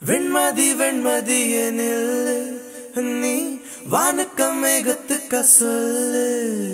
வெண்மதி வெண்மதி எனில் நீ வானுக்க மேகத்துக்க சொல்லு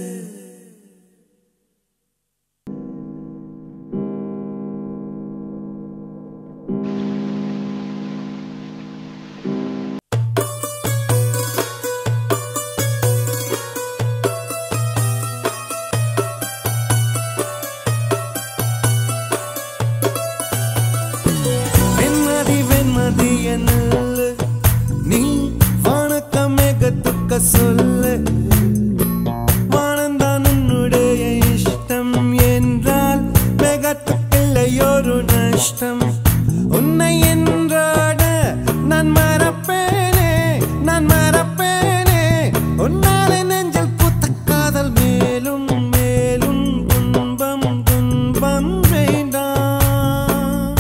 வெண்மதி வெண்மதி எனில் நீ வானுக்க மேகத்துக்க சொல்லு வானந்தான் உன்னுடைய இஷ்டம் என்றால் மேகத்துக்கில்லையொரு நஷ்டம் உன்னை என்றாட நான் மறப்பேனே நான் மறப்பேனே உன்னாலே நெஞ்சில் பூத்த காதல் மேலும் மேலும் துன்பம் துன்பம் வேண்டாம்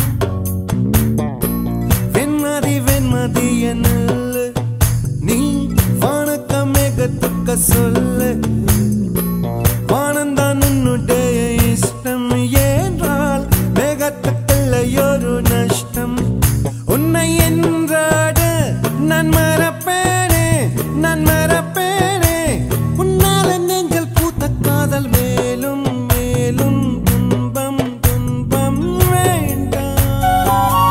வெண்மதி வெண்மதி என்னல்ல நீ வானக்க மேகத்துக்க சொல்லு வானந்தான் உன்னுடைய இஷ்டம் என்றால் மேகத்துக்கில்லையொரு நஷ்டம் உன்னை என்றாட நான் மறப்பேனே நான் மறப்பேனே உன்னால நெஞ்சல் பூத்த காதல் மேலும் மேலும் துன்பம் துன்பம் வேண்டாம்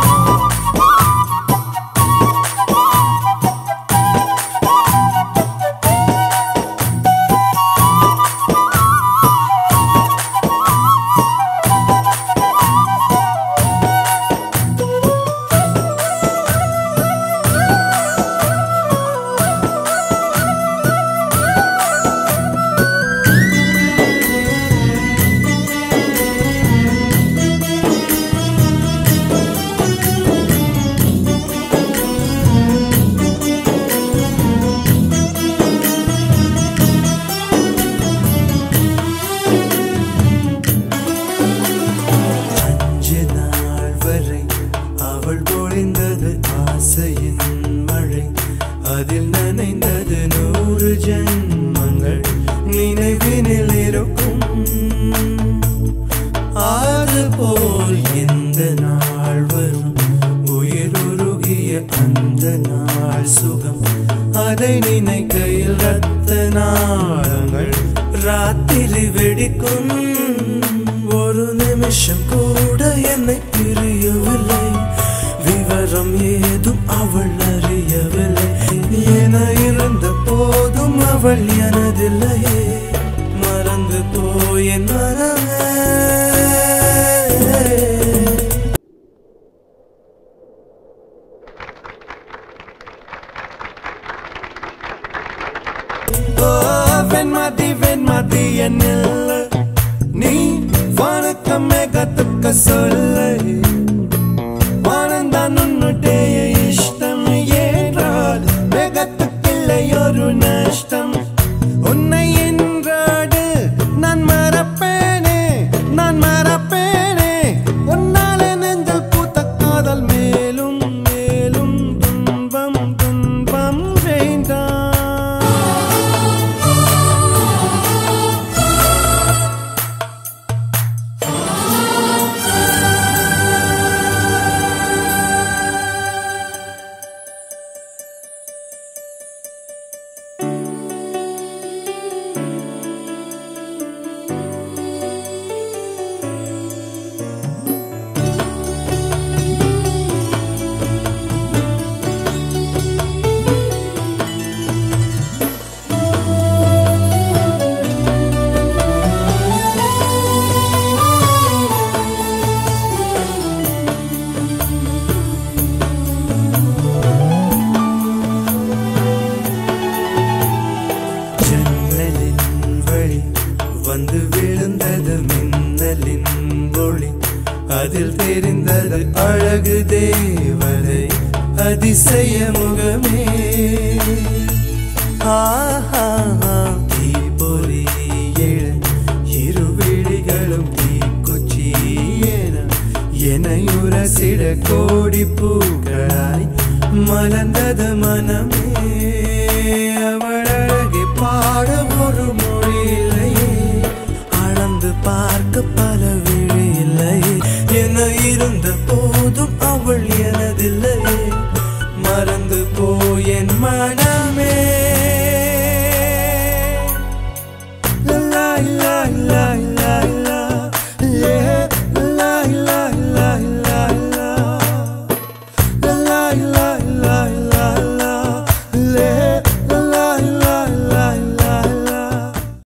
அஞ்சு நாள் வரை அவள் பொழிந்தது ஆசையின் மழை அதில் நனைந்தது நூறு ஜென்மங்கள் நினைவினில் இருக்கும் ஆறு போல் எந்த நாள் வரும் உயிர் உருகிய அந்த நாள் சுகம் அதை நினைக்கையில் ரத்த நாளங்கள் ராத்திரி வெடிக்கும் ஒரு நிமிஷம் கூட என்னை பிரியவில்லை விவரம் ஏதும் அவள் அறியவில்லை என இருந்த போதும் அவள் எனதில்லையே மறந்து போய் என் மனமே ஓ வெண்மதி வெண்மதி என்னில் நீ வானக்க மேகத்துக்க சொல்லு வானந்தான் உன்னுடைய இஷ்டம் ஏற்றால் மேகத்துக்கில்லை ஒரு நஷ்டம் உன்னை என்றாடு நான் மறப்பேனே நான் மறப்பேனே உன்னால நெஞ்சல் பூத்த காதல் மேலும் மேலும் துன்பம் துன்பம் வேண்டாம் ஜன்னலின் வழி வந்து விழுந்தது மின்னலின் ஒளி அதில் தெரிந்தது அழகு தேவதை அதிசய முகமே ஆஹா தீப்பொறி எழ இரு விழிகளும் தீக்குச்சி என எனையுரசிட கோடி பூக்களாய் மலர்ந்தது மனமே அவள் அழகை பாட ஒரு மொழி இல்லையே அளந்து பார்க்க பல விழி இல்லையே என இருந்த போதும் அவள் எனதில்லை